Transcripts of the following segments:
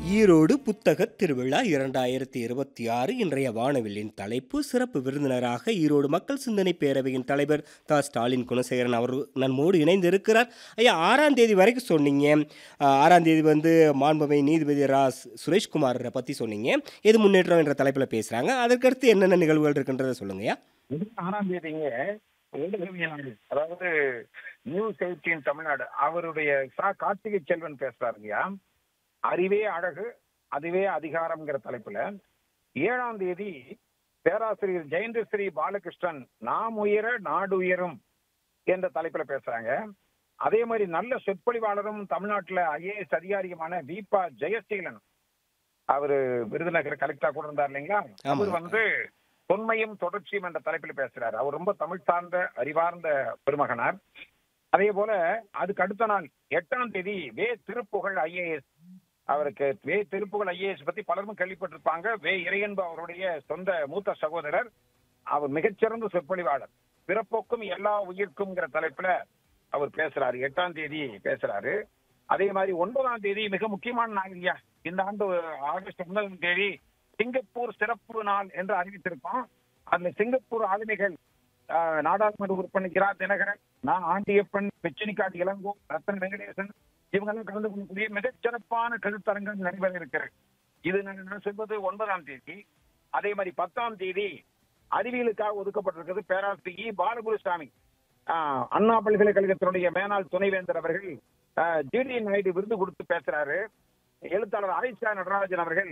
ஈரோடு புத்தகத் திருவிழா இரண்டாயிரத்தி இருபத்தி ஆறு இன்றைய வானவில்லின் தலைப்பு சிறப்பு விருந்தினராக ஈரோடு மக்கள் சிந்தனை பேரவையின் தலைவர் தா ஸ்டாலின் குணசேகரன் அவர் நம்மோடு இணைந்து இருக்கிறார் ஐயா ஆறாம் தேதி வரைக்கும் சொன்னீங்க ஆஹ், ஆறாம் தேதி வந்து மாண்புமை நீதிபதி ரா சு- சுரேஷ்குமாரை பற்றி சொன்னீங்க எது முன்னேற்றம் என்ற தலைப்பில் பேசுகிறாங்க அதற்கடுத்து என்னென்ன நிகழ்வுகள் இருக்குன்றதை சொல்லுங்கய்யா இருபத்தி ஆறாம் தேதிங்க ஊடகவியலாளர் அதாவது நியூஸ் எயிட்டீன் தமிழ்நாடு அவருடைய சா கார்த்திகை செல்வன் பேசுறாருங்கய்யா அறிவே அழகு அதுவே அதிகாரம்ங்கிற தலைப்புல ஏழாம் தேதி பேராசிரியர் ஜெயந்தஸ்ரீ பாலகிருஷ்ணன் நாம் உயர நாடு உயரும் என்ற தலைப்புல பேசுறாங்க அதே மாதிரி நல்ல சொற்பொழிவாளரும் தமிழ்நாட்டுல ஐஏஎஸ் அதிகாரியுமான தீபா ஜெயசீலன் அவரு விருதுநகர் கலெக்டரா கூட இருந்தார் இல்லைங்களா அவர் வந்து தொன்மையும் தொடர்ச்சியும் என்ற தலைப்பில் பேசுறாரு அவர் ரொம்ப தமிழ் சார்ந்த அறிவார்ந்த பெருமகனார் அதே போல அதுக்கு அடுத்த நாள் எட்டாம் தேதி வே திருப்புகழ் ஐஏஎஸ் அவருக்கு வே திருப்புகழ் ஐஏஎஸ் பத்தி பலரும் கேள்விப்பட்டிருப்பாங்க வே இறையன்பு அவருடைய சொந்த மூத்த சகோதரர் அவர் மிகச்சிறந்த சொற்பொழிவாளர் பிறப்போக்கும் எல்லா உயிர்க்கும்ங்கிற தலைப்புல அவர் பேசுறாரு எட்டாம் தேதி பேசுறாரு அதே மாதிரி ஒன்பதாம் தேதி மிக முக்கியமான நாள் இல்லையா இந்த ஆண்டு ஆகஸ்ட் ஒன்பதாம் தேதி சிங்கப்பூர் சிறப்பு நாள் என்று அறிவித்திருக்கோம் அதுல சிங்கப்பூர் ஆளுமைகள் ஆஹ், நாடாளுமன்ற உறுப்பினர் கிரா தினகரன் நான் ஆண்டியப்பன் பெச்சினிக்காட் இளங்கோ ரத்தன் வெங்கடேசன் இவங்கெல்லாம் கலந்து கொள்ளக்கூடிய மிகச் சிறப்பான கருத்தரங்கம் நடைபெற இருக்கிறது இது நான் சொல்வது ஒன்பதாம் தேதி அதே மாதிரி பத்தாம் தேதி அறிவியலுக்காக ஒதுக்கப்பட்டிருக்கிறது பேராசிரியர் இ பாலகுருசாமி ஆஹ், அண்ணா பல்கலைக்கழகத்தினுடைய மேனாள் துணைவேந்தர் அவர்கள் ஜிடி நாயுடு விருது கொடுத்து பேசுறாரு எழுத்தாளர் ஆயிஷா நடராஜன் அவர்கள்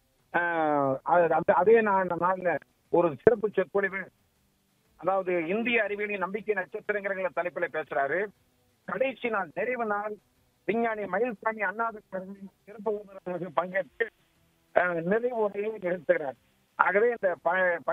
ஆஹ், அது- அந்த அதே நா- நாள்ல ஒரு சிறப்பு சொற்பொழிவு அதாவது இந்திய அறிவியலின் நம்பிக்கை நட்சத்திரங்கிற தலைப்புல பேசுறாரு கடைசி நாள் நிறைவு நாள் விஞ்ஞானி மயில்சாமி அண்ணாதுரை அவர்களின் சிறப்பு விருந்தினராக பங்கேற்று ஆஹ், நிறைவு உரையை நிகழ்த்துகிறார் ஆகவே இந்த ப-